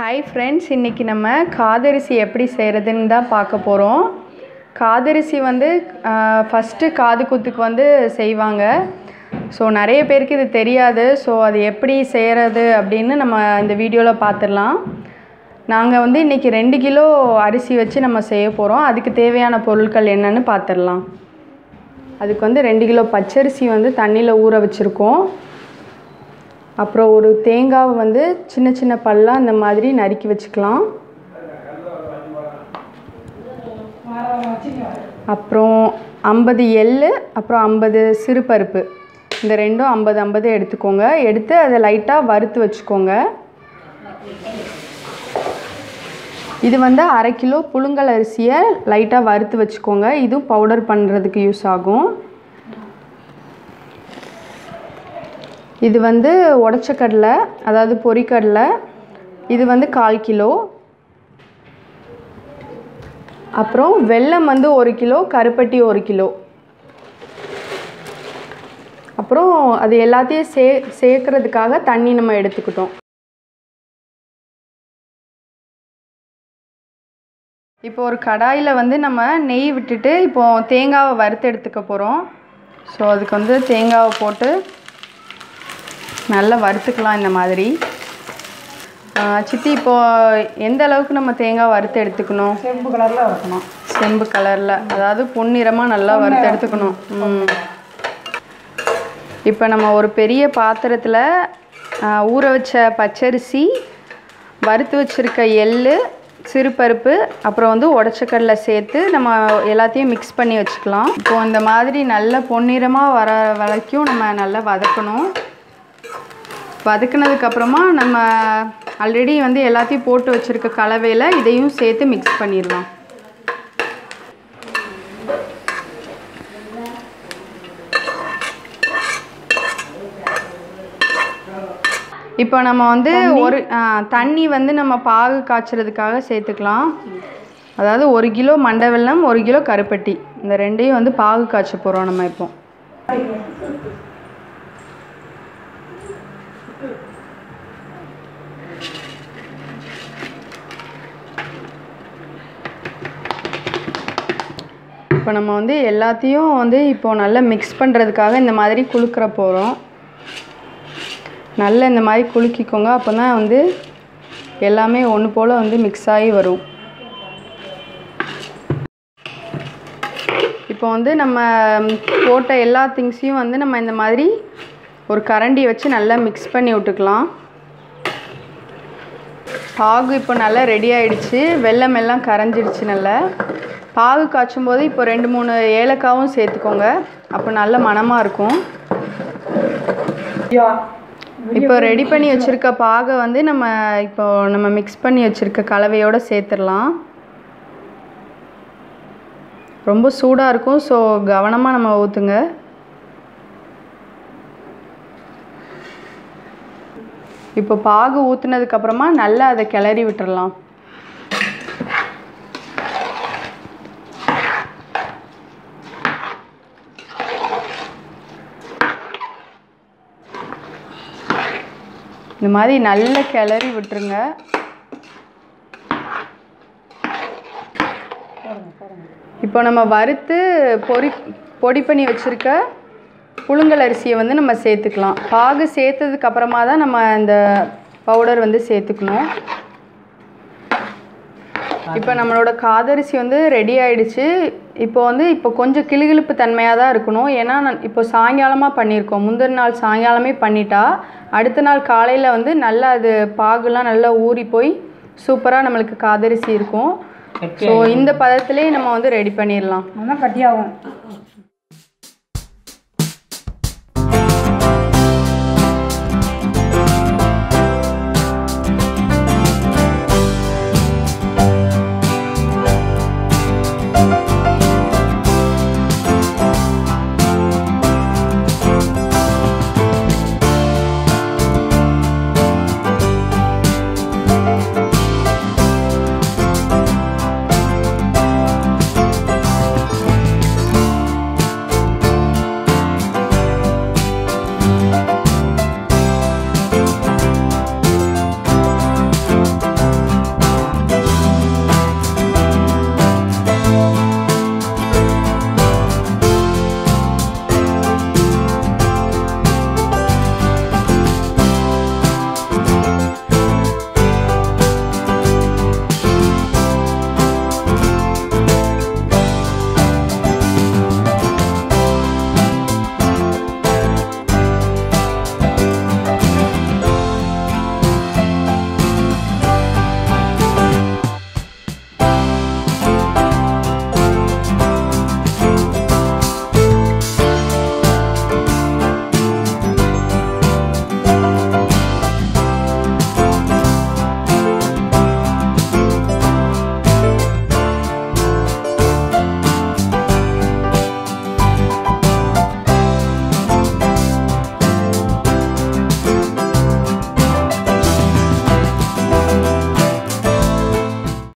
hi friends இன்றைக்கி நம்ம காதரிசி எப்படி செய்கிறதுன்னு தான் பார்க்க போகிறோம் காதரிசி வந்து ஃபஸ்ட்டு காது குத்துக்கு வந்து செய்வாங்க ஸோ நிறைய பேருக்கு இது தெரியாது ஸோ அது எப்படி செய்கிறது அப்படின்னு நம்ம இந்த வீடியோவில் பார்த்துடலாம் நாங்கள் வந்து இன்றைக்கி ரெண்டு கிலோ அரிசி வச்சு நம்ம செய்ய போகிறோம் அதுக்கு தேவையான பொருட்கள் என்னன்னு பார்த்துடலாம் அதுக்கு வந்து ரெண்டு கிலோ பச்சரிசி வந்து தண்ணியில் ஊற வச்சுருக்கோம் அப்புறம் ஒரு தேங்காவை வந்து சின்ன சின்ன பல்லாக இந்த மாதிரி நறுக்கி வச்சுக்கலாம் அப்புறம் ஐம்பது எள்ளு அப்புறம் ஐம்பது சிறுபருப்பு இந்த ரெண்டும் ஐம்பது ஐம்பது எடுத்துக்கோங்க எடுத்து அதை லைட்டாக வறுத்து வச்சுக்கோங்க இது வந்து அரை கிலோ புழுங்கல் அரிசியை லைட்டாக வறுத்து வச்சுக்கோங்க இதுவும் பவுடர் பண்ணுறதுக்கு யூஸ் ஆகும் இது வந்து உடச்ச கடலை அதாவது பொரிக்கடலை இது வந்து கால் கிலோ அப்புறம் வெல்லம் வந்து ஒரு கிலோ கருப்பட்டி ஒரு கிலோ அப்புறம் அது எல்லாத்தையும் சே சேர்க்கறதுக்காக தண்ணி நம்ம எடுத்துக்கிட்டோம் இப்போ ஒரு கடாயில் வந்து நம்ம நெய் விட்டுட்டு இப்போ தேங்காவை வறுத்து எடுத்துக்க போகிறோம் ஸோ அதுக்கு வந்து தேங்காவை போட்டு நல்லா வறுத்துக்கலாம் இந்த மாதிரி சித்தி இப்போ எந்த அளவுக்கு நம்ம தேங்காய் வறுத்து எடுத்துக்கணும் செம்பு கலரில் இருக்கணும் செம்பு கலரில் அதாவது பொன்னிறமாக நல்லா வறுத்து எடுத்துக்கணும் ம் இப்போ நம்ம ஒரு பெரிய பாத்திரத்தில் ஊற வச்ச பச்சரிசி வறுத்து வச்சுருக்க எள்ளு சிறுபருப்பு அப்புறம் வந்து உடச்சக்கடலை சேர்த்து நம்ம எல்லாத்தையும் மிக்ஸ் பண்ணி வச்சுக்கலாம் இப்போ இந்த மாதிரி நல்ல பொன்னிறமாக வர வரைக்கும் நம்ம நல்லா வதக்கணும் வதக்குனதுக்கப்புறமா நம்ம ஆல்ரெடி வந்து எல்லாத்தையும் போட்டு வச்சுருக்க கலவையில் இதையும் சேர்த்து மிக்ஸ் பண்ணிடலாம் இப்போ நம்ம வந்து ஒரு ஆ, தண்ணி வந்து நம்ம பாகு காய்ச்சறதுக்காக சேர்த்துக்கலாம் அதாவது ஒரு கிலோ மண்டை வெல்லம் ஒரு கிலோ கருப்பட்டி இந்த ரெண்டையும் வந்து பாகு காய்ச்ச போகிறோம் நம்ம இப்போ இப்போ நம்ம வந்து எல்லாத்தையும் வந்து இப்போ நல்லா மிக்ஸ் பண்ணுறதுக்காக இந்த மாதிரி குலுக்கிற போகிறோம் நல்லா இந்த மாதிரி குலுக்கிக்கோங்க அப்போ தான் வந்து எல்லாமே ஒன்று போல் வந்து மிக்ஸ் ஆகி வரும் இப்போ வந்து நம்ம போட்ட எல்லா திங்ஸையும் வந்து நம்ம இந்த மாதிரி ஒரு கரண்டி வச்சு நல்லா மிக்ஸ் பண்ணி விட்டுக்கலாம் பாகு இப்போ நல்லா ரெடி ஆயிடுச்சு வெல்லம் எல்லாம் கரைஞ்சிடுச்சு நல்லா பாகு காய்ச்சும் போது இப்போ ரெண்டு மூணு ஏலக்காவும் சேர்த்துக்கோங்க அப்போ நல்ல மணமாக இருக்கும் ஐயா இப்போ ரெடி பண்ணி வச்சுருக்க பாகை வந்து நம்ம இப்போ நம்ம மிக்ஸ் பண்ணி வச்சுருக்க கலவையோடு சேர்த்துடலாம் ரொம்ப சூடாக இருக்கும் ஸோ கவனமாக நம்ம ஊற்றுங்க இப்போ பாகு ஊற்றுனதுக்கப்புறமா நல்லா அதை கிளறி விட்டுறலாம் இந்த மாதிரி நல்லா கிளறி விட்டுருங்க இப்போ நம்ம வறுத்து பொரி பொடி பண்ணி வச்சுருக்க புழுங்கல் அரிசியை வந்து நம்ம சேர்த்துக்கலாம் பாகு சேர்த்ததுக்கு அப்புறமா தான் நம்ம இந்த பவுடர் வந்து சேர்த்துக்கணும் இப்போ நம்மளோட காதரிசி வந்து ரெடி ஆயிடுச்சு இப்போ வந்து இப்போ கொஞ்சம் கிளுகிழுப்பு தன்மையாக தான் இருக்கணும் ஏன்னா நான் இப்போ சாயங்காலமாக பண்ணியிருக்கோம் முந்தின நாள் சாயங்காலமே பண்ணிட்டா அடுத்த நாள் காலையில் வந்து நல்லா அது பாகுலாம் நல்லா ஊறி போய் சூப்பராக நம்மளுக்கு காதரிசி இருக்கும் ஸோ இந்த பதத்திலே நம்ம வந்து ரெடி பண்ணிடலாம் அதான் கட்டியாகும்